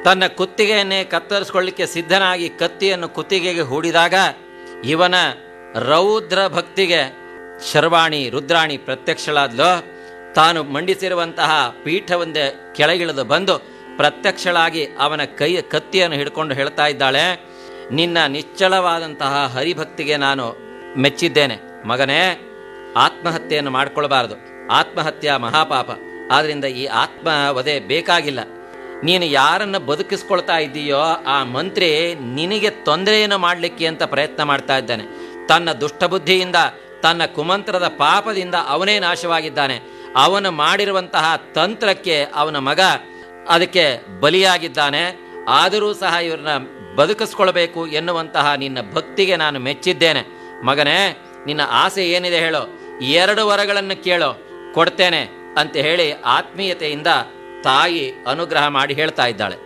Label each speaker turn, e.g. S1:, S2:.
S1: ತನ್ನ ಕುತ್ತಿಗೆಯನ್ನೇ ಕತ್ತರಿಸ್ಕೊಳ್ಳಿಕ್ಕೆ ಸಿದ್ಧನಾಗಿ ಕತ್ತಿಯನ್ನು ಕುತ್ತಿಗೆಗೆ ಹೂಡಿದಾಗ ಇವನ ರೌದ್ರ ಭಕ್ತಿಗೆ ಶರ್ವಾಣಿ ರುದ್ರಾಣಿ ಪ್ರತ್ಯಕ್ಷಳಾದ್ಲು ತಾನು ಮಂಡಿಸಿರುವಂತಹ ಪೀಠವೊಂದೇ ಕೆಳಗಿಳಿದು ಬಂದು ಪ್ರತ್ಯಕ್ಷಳಾಗಿ ಅವನ ಕೈ ಕತ್ತಿಯನ್ನು ಹಿಡ್ಕೊಂಡು ಹೇಳ್ತಾ ಇದ್ದಾಳೆ ನಿನ್ನ ನಿಶ್ಚಲವಾದಂತಹ ಹರಿಭಕ್ತಿಗೆ ನಾನು ಮೆಚ್ಚಿದ್ದೇನೆ ಮಗನೇ ಆತ್ಮಹತ್ಯೆಯನ್ನು ಮಾಡ್ಕೊಳ್ಬಾರದು ಆತ್ಮಹತ್ಯೆ ಮಹಾಪಾಪ ಆದ್ರಿಂದ ಈ ಆತ್ಮ ವಧೆ ಬೇಕಾಗಿಲ್ಲ ನೀನು ಯಾರನ್ನು ಬದುಕಿಸ್ಕೊಳ್ತಾ ಇದ್ದೀಯೋ ಆ ಮಂತ್ರಿ ನಿನಗೆ ತೊಂದರೆಯನ್ನು ಮಾಡಲಿಕ್ಕೆ ಅಂತ ಪ್ರಯತ್ನ ಮಾಡ್ತಾ ಇದ್ದಾನೆ ತನ್ನ ದುಷ್ಟಬುದ್ಧಿಯಿಂದ ತನ್ನ ಕುಮಂತ್ರದ ಪಾಪದಿಂದ ಅವನೇ ನಾಶವಾಗಿದ್ದಾನೆ ಅವನು ಮಾಡಿರುವಂತಹ ತಂತ್ರಕ್ಕೆ ಅವನ ಮಗ ಅದಕ್ಕೆ ಬಲಿಯಾಗಿದ್ದಾನೆ ಆದರೂ ಸಹ ಇವ್ರನ್ನ ಬದುಕಿಸ್ಕೊಳ್ಬೇಕು ಎನ್ನುವಂತಹ ನಿನ್ನ ಭಕ್ತಿಗೆ ನಾನು ಮೆಚ್ಚಿದ್ದೇನೆ ಮಗನೇ ನಿನ್ನ ಆಸೆ ಏನಿದೆ ಹೇಳೋ ಎರಡು ವರಗಳನ್ನು ಕೇಳೋ ಕೊಡ್ತೇನೆ ಅಂತ ಹೇಳಿ ಆತ್ಮೀಯತೆಯಿಂದ ತಾಯಿ ಅನುಗ್ರಹ ಮಾಡಿ ಹೇಳ್ತಾ ಇದ್ದಾಳೆ